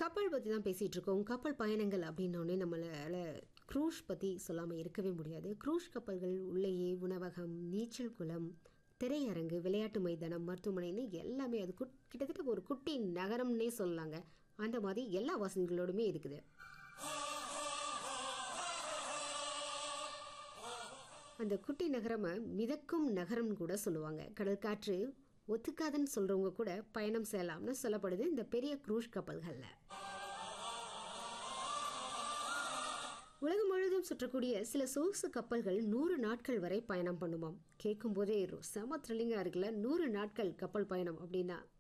கப்பல் பற்றி தான் பேசிகிட்டு இருக்கோம் கப்பல் பயணங்கள் அப்படின்னோடனே நம்மளால் க்ரூஸ் பற்றி சொல்லாமல் இருக்கவே முடியாது க்ரூஸ் கப்பல்கள் உள்ளேயே உணவகம் நீச்சல் குளம் திரையரங்கு விளையாட்டு மைதானம் மருத்துவமனைன்னு எல்லாமே அது குட் கிட்டத்தட்ட ஒரு குட்டி நகரம்னே சொல்லலாங்க அந்த மாதிரி எல்லா வசதிகளோடுமே இருக்குது அந்த குட்டி நகரமை மிதக்கும் நகரம்னு கூட சொல்லுவாங்க கடற்காற்று ஒத்துக்காதுன்னு சொல்கிறவங்க கூட பயணம் செய்யலாம்னு சொல்லப்படுது இந்த பெரிய க்ரூஸ் கப்பல்களில் உலகம் முழுவதும் சுற்றக்கூடிய சில சொகுசு கப்பல்கள் நூறு நாட்கள் வரை பயணம் பண்ணுமாம் கேட்கும் போதே செம த்ரில்லிங்காக இருக்குல்ல நூறு நாட்கள் கப்பல் பயணம் அப்படின்னா